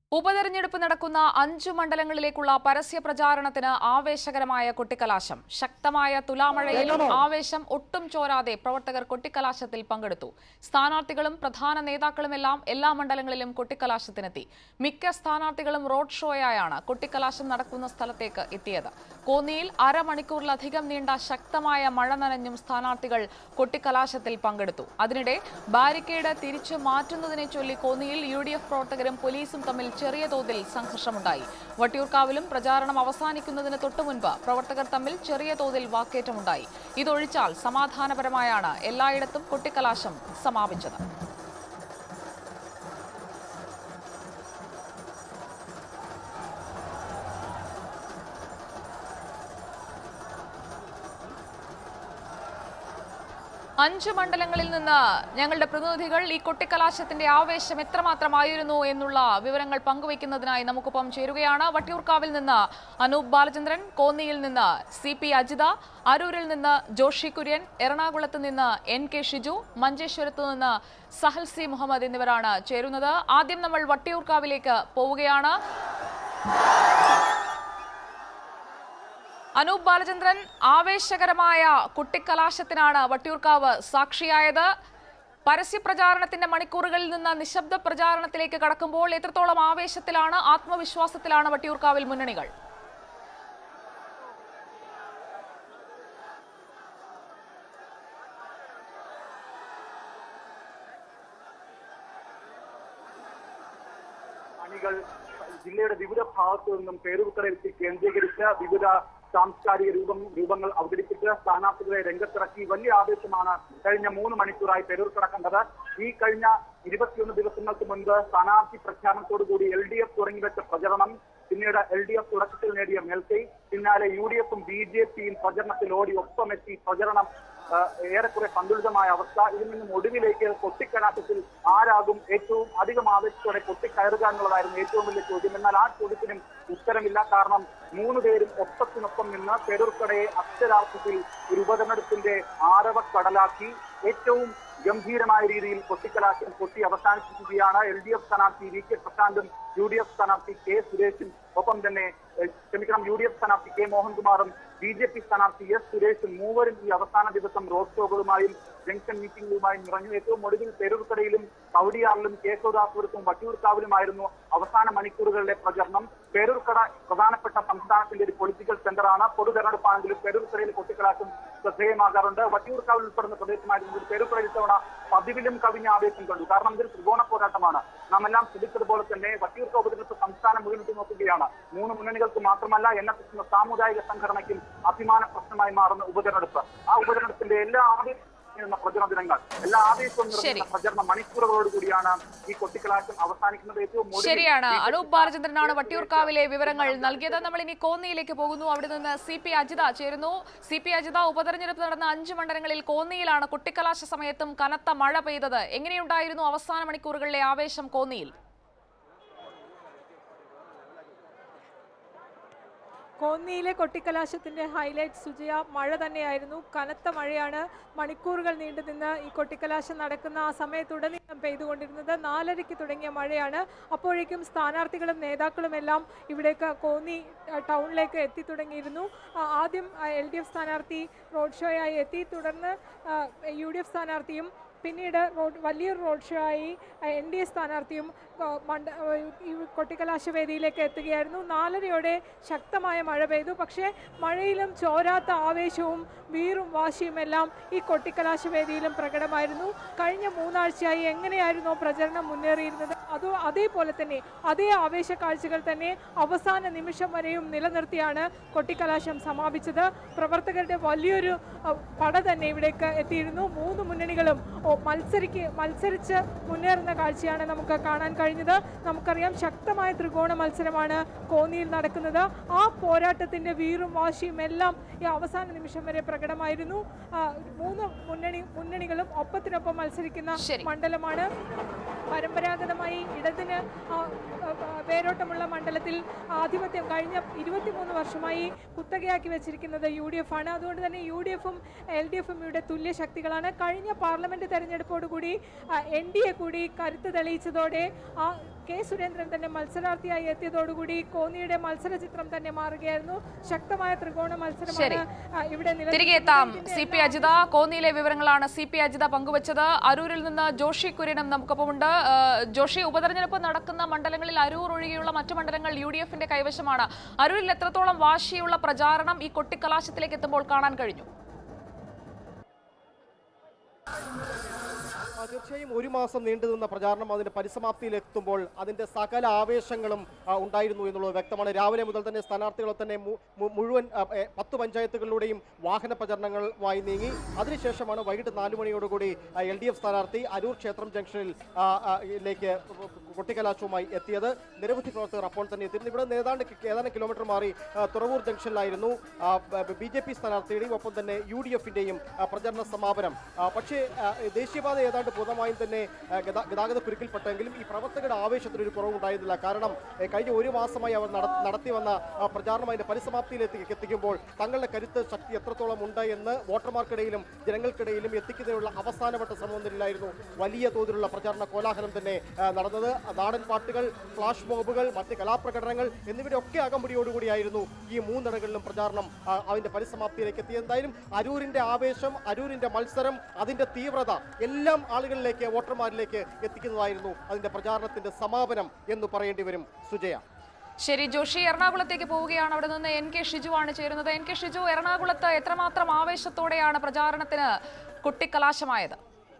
ഉപതെരഞ്ഞെടുപ്പ് നടക്കുന്ന അഞ്ചു മണ്ഡലങ്ങളിലേക്കുള്ള പരസ്യ പ്രചാരണത്തിന് ആവേശകരമായ കൊട്ടിക്കലാശം ശക്തമായ തുലാമഴയിലും ആവേശം ഒട്ടും ചോരാതെ പ്രവർത്തകർ കൊട്ടിക്കലാശത്തിൽ പങ്കെടുത്തു സ്ഥാനാർത്ഥികളും പ്രധാന നേതാക്കളുമെല്ലാം എല്ലാ മണ്ഡലങ്ങളിലും കൊട്ടിക്കലാശത്തിനെത്തി മിക്ക സ്ഥാനാർത്ഥികളും റോഡ് ഷോയായാണ് കൊട്ടിക്കലാശം നടക്കുന്ന സ്ഥലത്തേക്ക് എത്തിയത് കോന്നിയിൽ അരമണിക്കൂറിലധികം നീണ്ട ശക്തമായ മഴ നനഞ്ഞും സ്ഥാനാർത്ഥികൾ കൊട്ടിക്കലാശത്തിൽ പങ്കെടുത്തു അതിനിടെ ബാരിക്കേഡ് തിരിച്ചു മാറ്റുന്നതിനെ ചൊല്ലി കോന്നിയിൽ യു ഡി എഫ് പ്രവർത്തകരും പോലീസും തമ്മിൽ ചെറിയ തോതിൽ സംഘർഷമുണ്ടായി വട്ടിയൂർക്കാവിലും പ്രചാരണം അവസാനിക്കുന്നതിന് തൊട്ടുമുൻപ് പ്രവർത്തകർ തമ്മിൽ ചെറിയ തോതിൽ വാക്കേറ്റമുണ്ടായി ഇതൊഴിച്ചാൽ സമാധാനപരമായാണ് എല്ലായിടത്തും കൊട്ടിക്കലാശം സമാപിച്ചത് അഞ്ച് മണ്ഡലങ്ങളിൽ നിന്ന് ഞങ്ങളുടെ പ്രതിനിധികൾ ഈ കൊട്ടിക്കലാശത്തിന്റെ ആവേശം എത്രമാത്രമായിരുന്നു എന്നുള്ള വിവരങ്ങൾ പങ്കുവയ്ക്കുന്നതിനായി നമുക്കൊപ്പം ചേരുകയാണ് വട്ടിയൂർക്കാവിൽ നിന്ന് അനൂപ് ബാലചന്ദ്രൻ കോന്നിയിൽ നിന്ന് സി പി അജിത അരൂരിൽ നിന്ന് ജോഷി കുര്യൻ എറണാകുളത്ത് നിന്ന് എൻ കെ ഷിജു മഞ്ചേശ്വരത്ത് നിന്ന് സഹൽ സി മുഹമ്മദ് എന്നിവരാണ് ചേരുന്നത് ആദ്യം നമ്മൾ വട്ടിയൂർക്കാവിലേക്ക് പോവുകയാണ് അനൂപ് ബാലചന്ദ്രൻ ആവേശകരമായ കുട്ടിക്കലാശത്തിനാണ് വട്ടിയൂർക്കാവ് സാക്ഷിയായത് പരസ്യപ്രചാരണത്തിന്റെ മണിക്കൂറുകളിൽ നിന്ന് നിശബ്ദ പ്രചാരണത്തിലേക്ക് കടക്കുമ്പോൾ എത്രത്തോളം ആവേശത്തിലാണ് ആത്മവിശ്വാസത്തിലാണ് വട്ടിയൂർക്കാവിൽ മുന്നണികൾ അണികൾ ജില്ലയുടെ വിവിധ ഭാഗത്തു നിന്നും പേരുക്കടയിൽ കേന്ദ്രീകരിച്ച് വിവിധ സാംസ്കാരിക രൂപം രൂപങ്ങൾ അവതരിപ്പിച്ച് സ്ഥാനാർത്ഥികളെ രംഗത്തിറക്കി വലിയ ആവേശമാണ് കഴിഞ്ഞ മൂന്ന് മണിക്കൂറായി പേരൂർക്കട കണ്ടത് ഈ കഴിഞ്ഞ ഇരുപത്തിയൊന്ന് ദിവസങ്ങൾക്ക് മുൻപ് സ്ഥാനാർത്ഥി പ്രഖ്യാപനത്തോടുകൂടി എൽ ഡി എഫ് തുടങ്ങിവെച്ച പ്രചരണം പിന്നീട് എൽ ഡി എഫ് തുടക്കത്തിൽ നേടിയ മേൽക്കൈ പിന്നാലെ യു ഡി എഫും ബി ജെ പിയും പ്രചരണത്തിൽ ഓടി ഒപ്പമെത്തി പ്രചരണം ആ, ഏറെക്കുറെ സന്തുലിതമായ അവസ്ഥ ഇതിൽ നിന്നും ഒടുവിലേക്ക് കൊട്ടിക്കലാശത്തിൽ ആരാകും ഏറ്റവും അധികം ആവേശത്തോടെ കൊട്ടിക്കയറുക എന്നുള്ളതായിരുന്നു ഏറ്റവും വലിയ ചോദ്യം എന്നാൽ ആ ചോദ്യത്തിനും ഉത്തരമില്ല കാരണം മൂന്ന് പേരും ഒപ്പത്തിനൊപ്പം നിന്ന് പേരൂർക്കടയെ അക്ഷരാർത്ഥത്തിൽ ഒരു ഉപതെരഞ്ഞെടുപ്പിന്റെ ആരവക്കടലാക്കി ഏറ്റവും ഗംഭീരമായ രീതിയിൽ കൊട്ടിക്കലാശം കൊട്ടി അവസാനിപ്പിക്കുകയാണ് എൽ ഡി എഫ് സ്ഥാനാർത്ഥി വി കെ പ്രശാന്തും യു ഡി എഫ് സ്ഥാനാർത്ഥി കെ സുരേഷും ഒപ്പം തന്നെ ഏഹ്, ക്ഷമിക്കണം യു ഡി എഫ് സ്ഥാനാർത്ഥി കെ മോഹൻകുമാറും ബി ജെ പി സ്ഥാനാർത്ഥി എസ് സുരേഷും മൂവരും ഈ അവസാന ദിവസം റോഡ് ഷോകളുമായും ജംഗ്ഷൻ മീറ്റിംഗുകളുമായും നിറഞ്ഞു ഏറ്റവും ഒടുവിൽ പേരൂർക്കടയിലും കവടിയാറിലും കേശവദാസപുരത്തും വട്ടിയൂർക്കാവിലുമായിരുന്നു അവസാന മണിക്കൂറുകളിലെ പ്രചരണം പേരൂർക്കട പ്രധാനപ്പെട്ട സംസ്ഥാനത്തിന്റെ ഒരു പൊളിറ്റിക്കൽ സെന്ററാണ് പൊതു തെരഞ്ഞെടുപ്പാണെങ്കിലും പേരൂർക്കടയിൽ കൊട്ടിക്കലാശം ശ്രദ്ധേയമാകാറുണ്ട് വട്ടിയൂർക്കാവിൽ ഉൾപ്പെടുന്ന പ്രദേശമായിരുന്നു പേരൂർക്കടയിൽ ഇത്തവണ പതിവിലും കവിഞ്ഞ ആവേശം കണ്ടു കാരണം ഇതൊരു ത്രികോണ പോരാട്ടമാണ് നാം എല്ലാം ശ്രദ്ധിച്ചതുപോലെ തന്നെ വട്ടിയൂർക്ക ഉപതെരഞ്ഞെടുപ്പ് സംസ്ഥാനം മുഴുവൻ നോക്കുകയാണ് മൂന്ന് മുന്നണികൾക്ക് മാത്രമല്ല എന്നെ എന്ന സാമുദായിക സംഘടനയ്ക്കും അഭിമാന പ്രശ്നമായി മാറുന്ന ഉപതെരഞ്ഞെടുപ്പ് ആ ഉപതെരഞ്ഞെടുപ്പിന്റെ എല്ലാ ആവേശം നിറഞ്ഞിരുന്ന പ്രചരണ ദിനങ്ങൾ എല്ലാ ആവേശവും നിറഞ്ഞിരുന്ന പ്രചരണ മണിക്കൂറുകളോട് കൂടിയാണ് ഈ കൊട്ടിക്കലാശം അവസാനിക്കുന്നത് ഏറ്റവും ഒടുവിൽ ശരിയാണ് BJP അനൂപ് ബാലചന്ദ്രനാണ് വട്ടിയൂർക്കാവിലെ വിവരങ്ങൾ നൽകിയത് നമ്മൾ ഇനി കോന്നിയിലേക്ക് പോകുന്നു അവിടെ നിന്ന് സി പി അജിത ചേരുന്നു സി പി അജിത ഉപതെരഞ്ഞെടുപ്പ് നടന്ന അഞ്ച് മണ്ഡലങ്ങളിൽ കോന്നിയിലാണ് കുട്ടിക്കലാശ സമയത്തും കനത്ത മഴ പെയ്തത് എങ്ങനെയുണ്ടായിരുന്നു അവസാന മണിക്കൂറുകളിലെ ആവേശം കോന്നിയിൽ കോന്നിയിലെ കൊട്ടിക്കലാശത്തിന്റെ ഹൈലൈറ്റ് സുജയ മഴ തന്നെയായിരുന്നു കനത്ത മഴയാണ് മണിക്കൂറുകൾ നീണ്ടുനിന്ന് ഈ കൊട്ടിക്കലാശം നടക്കുന്ന ആ സമയത്തുടനീളം പെയ്തുകൊണ്ടിരുന്നത് നാലരയ്ക്ക് തുടങ്ങിയ മഴയാണ് അപ്പോഴേക്കും സ്ഥാനാർത്ഥികളും നേതാക്കളും എല്ലാം ഇവിടേക്ക് കോന്നി അഹ്, ടൗണിലേക്ക് എത്തി തുടങ്ങിയിരുന്നു ആ, ആദ്യം എൽ ഡി എഫ് സ്ഥാനാർത്ഥി റോഡ് ഷോയായി എത്തി തുടർന്ന് യു ഡി എഫ് സ്ഥാനാർത്ഥിയും പിന്നീട് റോഡ് വലിയൊരു റോഡ് ഷോ ആയി എൻ ഡി എ സ്ഥാനാർത്ഥിയും ആ, മണ്ഡ ആ, ഈ കൊട്ടിക്കലാശ വേദിയിലേക്ക് എത്തുകയായിരുന്നു നാലരയോടെ ശക്തമായ മഴ പെയ്തു പക്ഷേ മഴയിലും ചോരാത്ത ആവേശവും വീറും വാശിയും എല്ലാം ഈ കൊട്ടിക്കലാശ വേദിയിലും പ്രകടമായിരുന്നു കഴിഞ്ഞ മൂന്നാഴ്ചയായി എങ്ങനെയായിരുന്നോ പ്രചരണം മുന്നേറിയിരുന്നത് അതോ അതേപോലെ തന്നെ അതേ ആവേശ കാഴ്ചകൾ തന്നെ അവസാന നിമിഷം വരെയും നിലനിർത്തിയാണ് കൊട്ടിക്കലാശം സമാപിച്ചത് പ്രവർത്തകരുടെ വലിയൊരു അഹ്, പട തന്നെ ഇവിടേക്ക് എത്തിയിരുന്നു മൂന്ന് മുന്നണികളും ഓ, മത്സരിക്ക് മത്സരിച്ച് മുന്നേറുന്ന കാഴ്ചയാണ് നമുക്ക് കാണാൻ കഴിഞ്ഞത് നമുക്കറിയാം ശക്തമായ ത്രികോണ മത്സരമാണ് കോന്നിയിൽ നടക്കുന്നത് ആ പോരാട്ടത്തിന്റെ വീറും വാശിയും എല്ലാം ഈ അവസാന നിമിഷം വരെ പ്രകടമായിരുന്നു ആ, മൂന്ന് മുന്നണി മുന്നണികളും ഒപ്പത്തിനൊപ്പം മത്സരിക്കുന്ന ശരി. മണ്ഡലമാണ് പരമ്പരാഗതമായി ഇടതിന് ആ, ആ, ആ, വേരോട്ടമുള്ള മണ്ഡലത്തിൽ ആധിപത്യം കഴിഞ്ഞ ഇരുപത്തിമൂന്ന് വർഷമായി കുത്തകയാക്കി വെച്ചിരിക്കുന്നത് യു ഡി എഫ് ആണ് അതുകൊണ്ട് തന്നെ യു ഡി എഫും എൽ ഡി എഫും ഇവിടെ തുല്യ ശക്തികളാണ് കഴിഞ്ഞ പാർലമെന്റ് തെരഞ്ഞെടുപ്പോടുകൂടി എൻ ഡി എ കൂടി കരുത്ത് തെളിയിച്ചതോടെ ആ കെ സുരേന്ദ്രൻ തന്നെ മത്സരാർത്ഥിയായി എത്തിയതോടുകൂടി കോന്നിയുടെ മത്സര ചിത്രം തന്നെ മാറുകയായിരുന്നു ശക്തമായ ത്രികോണ ശരി. മത്സരമാണ് ആ, ഇവിടെ തിരികെ നിലനിൽക്കുന്നത്. എത്താം ഇതിന്റെ സി പി അജിത കോന്നിയിലെ വിവരങ്ങളാണ് സി പി അജിത പങ്കുവച്ചത് അരൂരിൽ നിന്ന് ജോഷി കുര്യനും നമുക്കൊപ്പമുണ്ട് ആ, ജോഷി ഉപതെരഞ്ഞെടുപ്പ് നടക്കുന്ന മണ്ഡലങ്ങളിൽ അരൂർ ഒഴികെയുള്ള മറ്റു മണ്ഡലങ്ങൾ യു ഡി എഫിന്റെ കൈവശമാണ് അരൂരിൽ എത്രത്തോളം വാശിയുള്ള പ്രചാരണം ഈ കൊട്ടിക്കലാശത്തിലേക്ക് എത്തുമ്പോൾ കാണാൻ കഴിഞ്ഞു ആ, തീർച്ചയായും ഒരു മാസം നീണ്ടുനിന്ന പ്രചാരണം അതിന്റെ പരിസമാപ്തിയിലെത്തുമ്പോൾ അതിന്റെ സകല ആവേശങ്ങളും ആ, ഉണ്ടായിരുന്നു എന്നുള്ളത് വ്യക്തമാണ് രാവിലെ മുതൽ തന്നെ സ്ഥാനാർത്ഥികളെ തന്നെ മു- മു- മുഴുവൻ ആ, എ, പത്ത് പഞ്ചായത്തുകളിലൂടെയും വാഹന പ്രചരണങ്ങളുമായി നീങ്ങി അതിനുശേഷമാണ് വൈകിട്ട് നാലു മണിയോടുകൂടി എൽ ഡി എഫ് സ്ഥാനാർത്ഥി അരൂർ ക്ഷേത്രം ജംഗ്ഷനിൽ ആ, ആ, ലേക്ക് കൊട്ടിക്കലാശവുമായി എത്തിയത് നിരവധി പ്രവർത്തകർ അപ്പോൾ തന്നെ എത്തിയിരുന്നു ഇവിടെ നിന്ന് ഏതാണ്ട് കി- ഏതാനും കിലോമീറ്റർ മാറി ആ, തുറവൂർ ജംഗ്ഷനിലായിരുന്നു ബി ജെ പി സ്ഥാനാർത്ഥിയുടെയും ഒപ്പം തന്നെ യു ഡി എഫിന്റെയും പ്രചരണ സമാപനം ആ, പക്ഷേ ആ, ദേശീയപാത ഏതാണ്ട് പൂർണ്ണമായും തന്നെ ആ, ഗതാ- ഗതാഗത കുരുക്കിൽപ്പെട്ടെങ്കിലും ഈ പ്രവർത്തകരുടെ ആവേശത്തിന് ഒരു കുറവുണ്ടായിരുന്നില്ല കാരണം ഏ, കഴിഞ്ഞ ഒരു മാസമായി അവർ നട- നടത്തി വന്ന ആ, പ്രചാരണം അതിന്റെ പരിസമാപ്തിയിലെത്തി എത്തിക്കുമ്പോൾ തങ്ങളുടെ കരുത്ത് ശക്തി എത്രത്തോളം ഉണ്ട് എന്ന് വോട്ടർമാർക്കിടയിലും ജനങ്ങൾക്കിടയിലും എത്തിക്കുന്നതിനുള്ള അവസാനവട്ട ശ്രമമൊന്നിലായിരുന്നു വലിയ തോതിലുള്ള പ്രചാരണ കോലാഹലം തന്നെ ആ, നടന്നത് നാടൻ പാട്ടുകൾ ഫ്ലാഷ് മോബുകൾ മറ്റ് കലാപ്രകടനങ്ങൾ എന്നിവയുടെ ഒക്കെ അകമ്പടിയോടുകൂടിയായിരുന്നു ഈ മൂന്നിടങ്ങളിലും പ്രചാരണം ആ, അതിന്റെ പരിസമാപ്തിയിലേക്ക് എത്തി എന്തായാലും അരൂരിന്റെ ആവേശം അരൂരിന്റെ മത്സരം അതിന്റെ തീവ്രത എല്ലാം ആളുകളിലേക്ക് വോട്ടർമാരിലേക്ക് എത്തിക്കുന്നതായിരുന്നു അതിന്റെ പ്രചാരണത്തിന്റെ സമാപനം എന്ന് പറയേണ്ടി വരും സുജയ ശരി ജോഷി എറണാകുളത്തേക്ക് പോവുകയാണ് അവിടെ നിന്ന് എൻ കെ ഷിജു ആണ് ചേരുന്നത് എൻ കെ ഷിജു എറണാകുളത്ത് എത്രമാത്രം ആവേശത്തോടെയാണ് പ്രചാരണത്തിന് കുട്ടിക്കലാശമായത്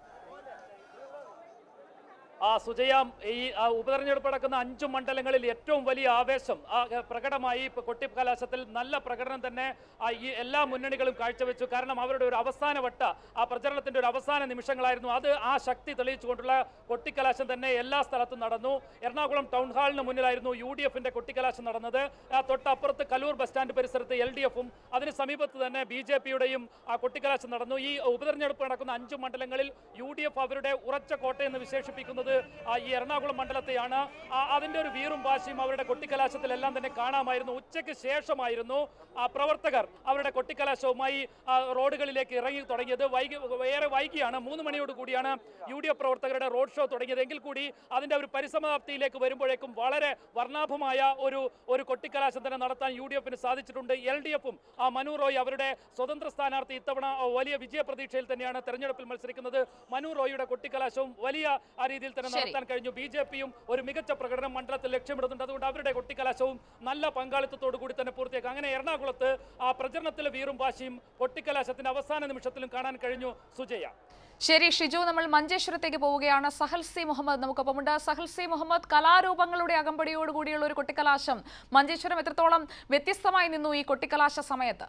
ആ സുജയാം ഈ ആ, ഉപതെരഞ്ഞെടുപ്പ് നടക്കുന്ന അഞ്ചു മണ്ഡലങ്ങളിൽ ഏറ്റവും വലിയ ആവേശം ആ, ഏ, പ്രകടമായി ഇപ്പൊ കൊട്ടിക്കലാശത്തിൽ നല്ല പ്രകടനം തന്നെ ആ, ഈ എല്ലാ മുന്നണികളും കാഴ്ചവെച്ചു കാരണം അവരുടെ ഒരു അവസാനവട്ട ആ പ്രചരണത്തിന്റെ ഒരു അവസാന നിമിഷങ്ങളായിരുന്നു അത് ആ ശക്തി തെളിയിച്ചുകൊണ്ടുള്ള കൊട്ടിക്കലാശം തന്നെ എല്ലാ സ്ഥലത്തും നടന്നു എറണാകുളം ടൗൺ ഹാളിന് മുന്നിലായിരുന്നു യു ഡി എഫിന്റെ കൊട്ടിക്കലാശം നടന്നത് ആ, തൊട്ടപ്പുറത്ത് കലൂർ ബസ് സ്റ്റാൻഡ് പരിസരത്ത് എൽ ഡി എഫും അതിന് സമീപത്ത് തന്നെ ബി ജെ പിയുടെയും കൊട്ടിക്കലാശം നടന്നു ഈ ഉപതെരഞ്ഞെടുപ്പ് നടക്കുന്ന അഞ്ചു മണ്ഡലങ്ങളിൽ യു ഡി എഫ് അവരുടെ ഉറച്ച കോട്ടയെന്ന് വിശേഷിപ്പിക്കുന്നത് ആ, ഈ എറണാകുളം മണ്ഡലത്തെയാണ് ആ, അതിന്റെ ഒരു വീറും വാശിയും അവരുടെ കൊട്ടിക്കലാശത്തിലെല്ലാം തന്നെ കാണാമായിരുന്നു ഉച്ചയ്ക്ക് ശേഷമായിരുന്നു ആ, പ്രവർത്തകർ അവരുടെ കൊട്ടിക്കലാശവുമായി ആ, റോഡുകളിലേക്ക് ഇറങ്ങി തുടങ്ങിയത് വൈകി ഏറെ വൈകിയാണ് മൂന്ന് മണിയോട് കൂടിയാണ് യു ഡി എഫ് പ്രവർത്തകരുടെ റോഡ് ഷോ തുടങ്ങിയത് എങ്കിൽ കൂടി അതിന്റെ ഒരു പരിസമാപ്തിയിലേക്ക് വരുമ്പോഴേക്കും വളരെ വർണ്ണാഭമായ ഒരു ഒരു കൊട്ടിക്കലാശം തന്നെ നടത്താൻ യു ഡി എഫിന് സാധിച്ചിട്ടുണ്ട് എൽ ഡി എഫും ആ മനു റോയ് അവരുടെ സ്വതന്ത്ര സ്ഥാനാർത്ഥി ഇത്തവണ വലിയ വിജയ പ്രതീക്ഷയിൽ തന്നെയാണ് തെരഞ്ഞെടുപ്പിൽ മത്സരിക്കുന്നത് മനു റോയിയുടെ കൊട്ടിക്കലാശവും വലിയ ആ രീതിയിൽ തന്നെ ശരി. നടത്താൻ കഴിഞ്ഞു ബി ജെ പിയും ഒരു മികച്ച പ്രകടനം മണ്ഡലത്തിൽ ലക്ഷ്യമിടുന്നുണ്ട് അതുകൊണ്ട് അവരുടെ കൊട്ടിക്കലാശവും നല്ല പങ്കാളിത്തത്തോടു കൂടി തന്നെ പൂർത്തിയാക്കും അങ്ങനെ എറണാകുളത്ത് ആ പ്രചരണത്തിലെ വീറും വാശിയും കൊട്ടിക്കലാശത്തിന്റെ അവസാന നിമിഷത്തിലും കാണാൻ കഴിഞ്ഞു സുജയ ശരി ഷിജു നമ്മൾ മഞ്ചേശ്വരത്തേക്ക് പോവുകയാണ് സഹൽ സി മുഹമ്മദ് നമുക്കൊപ്പമുണ്ട് സഹൽ സി മുഹമ്മദ് കലാരൂപങ്ങളുടെ അകമ്പടിയോട് കൂടിയുള്ള ഒരു കൊട്ടിക്കലാശം മഞ്ചേശ്വരം എത്രത്തോളം വ്യത്യസ്തമായി നിന്നു ഈ കൊട്ടിക്കലാശ സമയത്ത്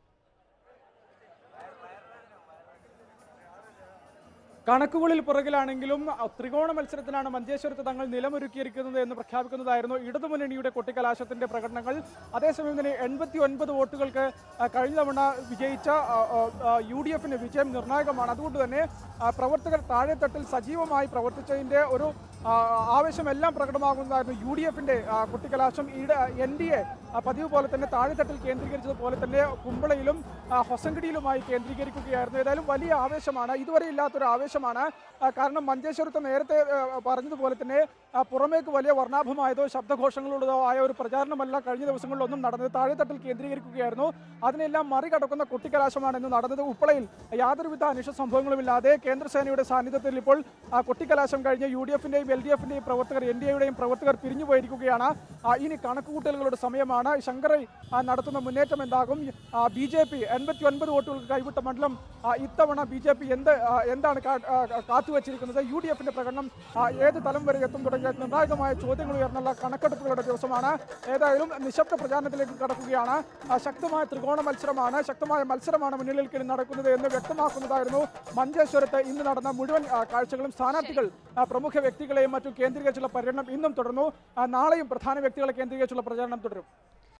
കണക്കുകളിൽ പുറകിലാണെങ്കിലും അ, ത്രികോണ മത്സരത്തിനാണ് മഞ്ചേശ്വരത്ത് തങ്ങൾ നിലമൊരുക്കിയിരിക്കുന്നത് എന്ന് പ്രഖ്യാപിക്കുന്നതായിരുന്നു ഇടതുമുന്നണിയുടെ കൊട്ടിക്കലാശത്തിന്റെ പ്രകടനങ്ങൾ അതേസമയം തന്നെ എൺപത്തി ഒൻപത് വോട്ടുകൾക്ക് അ, കഴിഞ്ഞ തവണ വിജയിച്ച അ, അ, അ, യു ഡി എഫിന്റെ വിജയം നിർണായകമാണ് അതുകൊണ്ട് തന്നെ അ, പ്രവർത്തകർ താഴെത്തട്ടിൽ സജീവമായി പ്രവർത്തിച്ചതിന്റെ ഒരു ആ, ആവേശമെല്ലാം പ്രകടമാകുന്നതായിരുന്നു യു ഡി എഫിന്റെ കുട്ടിക്കലാശം ഈട് എൻ ഡി എ പതിവ് പോലെ തന്നെ താഴെത്തട്ടിൽ കേന്ദ്രീകരിച്ചതുപോലെ തന്നെ കുമ്പളയിലും ആ, ഹൊസങ്കടിയിലുമായി കേന്ദ്രീകരിക്കുകയായിരുന്നു ഏതായാലും വലിയ ആവേശമാണ് ഇതുവരെ ഇല്ലാത്തൊരു ആവേശമാണ് ആ, കാരണം മഞ്ചേശ്വരത്ത് നേരത്തെ ആ, പറഞ്ഞതുപോലെ തന്നെ ആ, പുറമേക്ക് വലിയ വർണ്ണാഭമായതോ ശബ്ദഘോഷങ്ങളുള്ളതോ ആയ ഒരു പ്രചാരണമല്ല കഴിഞ്ഞ ദിവസങ്ങളിലൊന്നും നടന്നത് താഴെത്തട്ടിൽ കേന്ദ്രീകരിക്കുകയായിരുന്നു അതിനെല്ലാം മറികടക്കുന്ന കുട്ടിക്കലാശമാണ് ഇന്ന് നടന്നത് ഉപ്പളയിൽ യാതൊരുവിധ അനിഷ്ട സംഭവങ്ങളുമില്ലാതെ കേന്ദ്രസേനയുടെ സാന്നിധ്യത്തിൽ ഇപ്പോൾ ആ, കൊട്ടിക്കലാശം കഴിഞ്ഞ് യു ഡി എഫിന്റെയും എൽ ഡി എഫിന്റെയും പ്രവർത്തകർ എൻ ഡി എയുടെയും പ്രവർത്തകർ പിരിഞ്ഞു പോയിരിക്കുകയാണ് ആ, ഇനി കണക്കുകൂട്ടലുകളുടെ സമയമാണ് ശങ്കറൈ ആ, നടത്തുന്ന മുന്നേറ്റം എന്താകും ബി ജെ പി എൺപത്തി ഒൻപത് വോട്ടുകൾക്ക് കൈവിട്ട മണ്ഡലം ആ, ഇത്തവണ ബി ജെ പി എന്ത് ആ, എന്താണ് കാ- ആ, കാത്തുവച്ചിരിക്കുന്നത് യു ഡി എഫിന്റെ പ്രകടനം ആ, ഏത് തലം വരെ എത്തും തുടങ്ങിയ നിർണായകമായ ചോദ്യങ്ങൾ ഉയർന്നുള്ള കണക്കെടുപ്പുകളുടെ ദിവസമാണ് ഏതായാലും നിശബ്ദ പ്രചാരണത്തിലേക്ക് കടക്കുകയാണ് ആ, ശക്തമായ ത്രികോണ മത്സരമാണ് ശക്തമായ മത്സരമാണ് മുന്നിലേക്ക് ഇനി നടക്കുന്നത് എന്ന് വ്യക്തമാക്കുന്നതായിരുന്നു മഞ്ചേശ്വരത്ത് ഇന്ന് നടന്ന മുഴുവൻ ആ, കാഴ്ചകളും സ്ഥാനാർത്ഥികൾ ആ, പ്രമുഖ വ്യക്തികളെയും മറ്റും കേന്ദ്രീകരിച്ചുള്ള പര്യടനം ഇന്നും തുടർന്നു ആ, നാളെയും പ്രധാന വ്യക്തികളെ കേന്ദ്രീകരിച്ചുള്ള പ്രചാരണം തുടരും